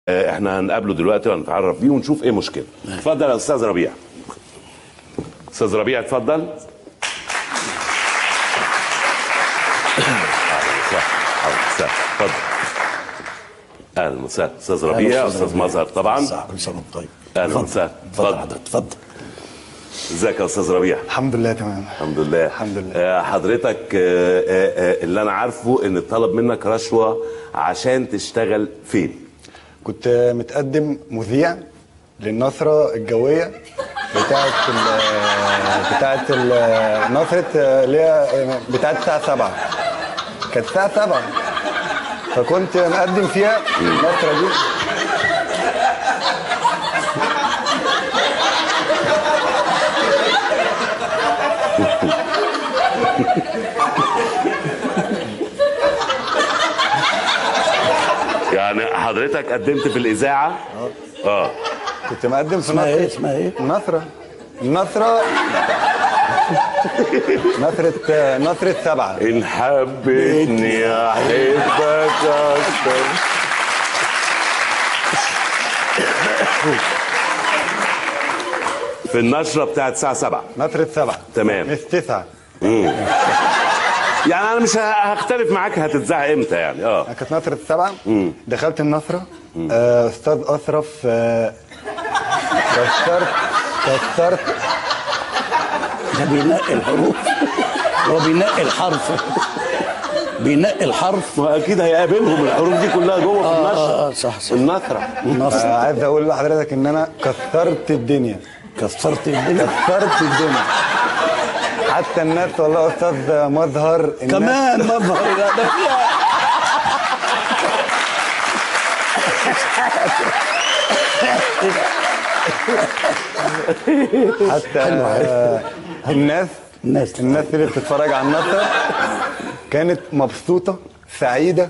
آه، احنا هنقابله دلوقتي وهنتعرف بيه ونشوف ايه مشكله اتفضل يا استاذ ربيع استاذ ربيع اتفضل أهلا وسهلا. اتفضل اهلا وسهلا استاذ ربيع استاذ مظهر طبعا كل سنه وانت طيب أهلا اتفضل. وسهلا. اتفضل اتفضل. حضرتك اتفضل ازيك يا استاذ ربيع الحمد لله تمام الحمد لله الحمد لله. آه، حضرتك آه، آه، آه، اللي انا عارفه ان اتطلب منك رشوه عشان تشتغل فين كنت متقدم مذيع للنصرة الجوية بتاعت ال بتاعت ال- نصرة اللي هي بتاعت الساعة 7 كانت الساعة 7 فكنت مقدم فيها النصرة دي يعني حضرتك قدمت في الاذاعه اه كنت مقدم في اسمها ايه نصرة اسمها ايه النصرة النصرة نصرة نصرة سبعة ان حبيتني احبك اكتر في النشره بتاعت الساعه 7 نصرة سبعة تمام. مش تسعة يعني انا مش هختلف معاك هتتذاع امتى يعني اه كانت نصرة السبعة دخلت النصرة آه، أستاذ أشرف آه، كسرت كسرت ده بينقي الحروف هو بينقي الحرف بينقي الحرف واكيد هيقابلهم الحروف دي كلها جوه في النشره اه اه صح صح النثره النصر آه، عايز أقول لحضرتك إن أنا كسرت الدنيا كسرت الدنيا كسرت الدنيا حتى الناس والله أستاذ مظهر الناس كمان مظهر ده ده فيها حتى آه، الناس الناس. الناس اللي بتتفرج على النصر كانت مبسوطة سعيدة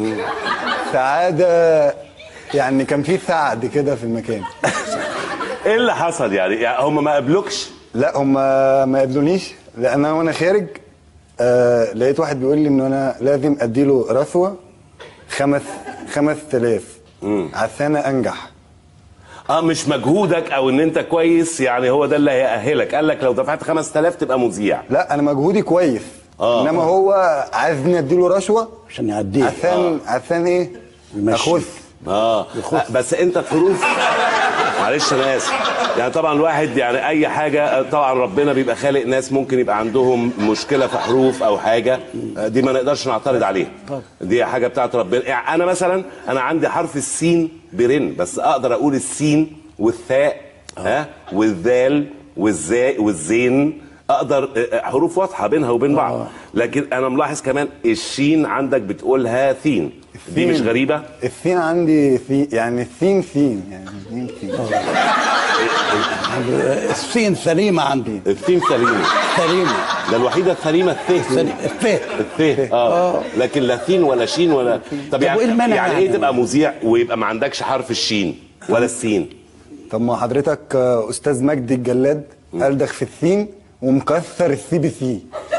سعادة يعني كان في سعد كده في المكان ايه اللي حصل يعني, يعني هم ما قابلوكش لا هم ما قابلونيش لان انا وانا خارج آه لقيت واحد بيقول لي ان انا لازم اديله رشوه خمس خمس تلاف عشان انجح اه مش مجهودك او ان انت كويس يعني هو ده اللي هيأهلك قال لك لو دفعت 5000 تبقى مذيع لا انا مجهودي كويس آه. انما هو عايزني اديله رشوه عشان يعديه عشان عشان ايه يمشي. اخش اه بس انت الحروف معلش انا اسف يعني طبعا الواحد يعني اي حاجه طبعا ربنا بيبقى خالق ناس ممكن يبقى عندهم مشكله في حروف او حاجه آه، دي ما نقدرش نعترض عليها دي حاجه بتاعت ربنا يعني انا مثلا انا عندي حرف السين برن بس اقدر اقول السين والثاء ها والذال والزاء والزين اقدر آه، آه، حروف واضحه بينها وبين بعض لكن انا ملاحظ كمان الشين عندك بتقولها ثين دي مش الثين. غريبه الثين عندي في يعني الثين ثين يعني الثين ثين السين سليمه عندي الثيم سليمة سليمه ده الوحيدة السليمة الث سليمة. الث الث اه لكن لا ثين ولا شين ولا طب يعني وإيه المانع يعني يعني؟ ايه تبقى مذيع ويبقى ما عندكش حرف الشين ولا السين طب ما حضرتك آه، استاذ مجدي الجلاد ألدغ في الثين ومكسر السي بي سي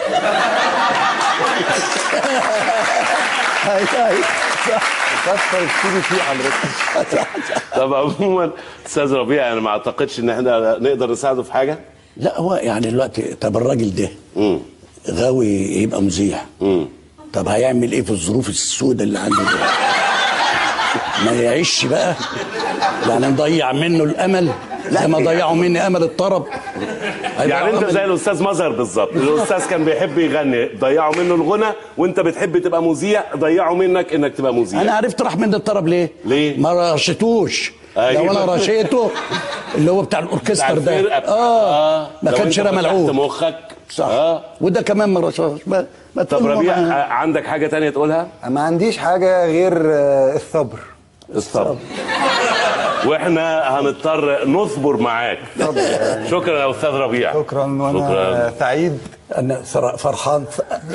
مكسر السي بي سي حضرتك طب عموما استاذ ربيع انا ما اعتقدش ان احنا نقدر نساعده في حاجه لا هو يعني دلوقتي طب الراجل ده امم غاوي يبقى مذيع امم طب هيعمل ايه في الظروف السوداء اللي عنده ده ما يعيش بقى يعني نضيع منه الامل زي ما ضيعوا مني امل الطرب يعني انت هيضيعوا زي أمل- الاستاذ مظهر بالظبط الاستاذ كان بيحب يغني ضيعوا منه الغنى وانت بتحب تبقى مذيع ضيعوا منك انك تبقى مذيع انا عرفت راح من الطرب ليه ليه؟ ما رشيتوش أيوة. لو انا رشيته اللي هو بتاع الاوركستر بتاع الفرقة ده بتاع- اه ما لو كانش انت رمى فتحت العود مخك صح اه وده كمان ما رشاش ما ما طب تقول ربيع ما- آه، عندك حاجه تانية تقولها ما عنديش حاجه غير آه، الصبر الصبر واحنا هنضطر نصبر معاك صبر يعني. شكرا يا استاذ ربيع شكرا وانا شكرا سعيد انا فر- فرحان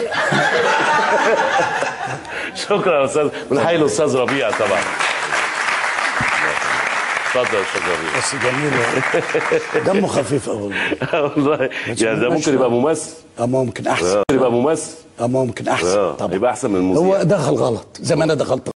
شكرا يا استاذ بنحيي الاستاذ ربيع طبعا اتفضل يا استاذ ربيع بس جميل دمه خفيف قوي والله يعني ده ممكن يبقى ممثل اه ممكن احسن ممكن يبقى ممثل اه ممكن احسن آه، طبعا يبقى احسن من المذيع هو دخل غلط زي ما انا دخلت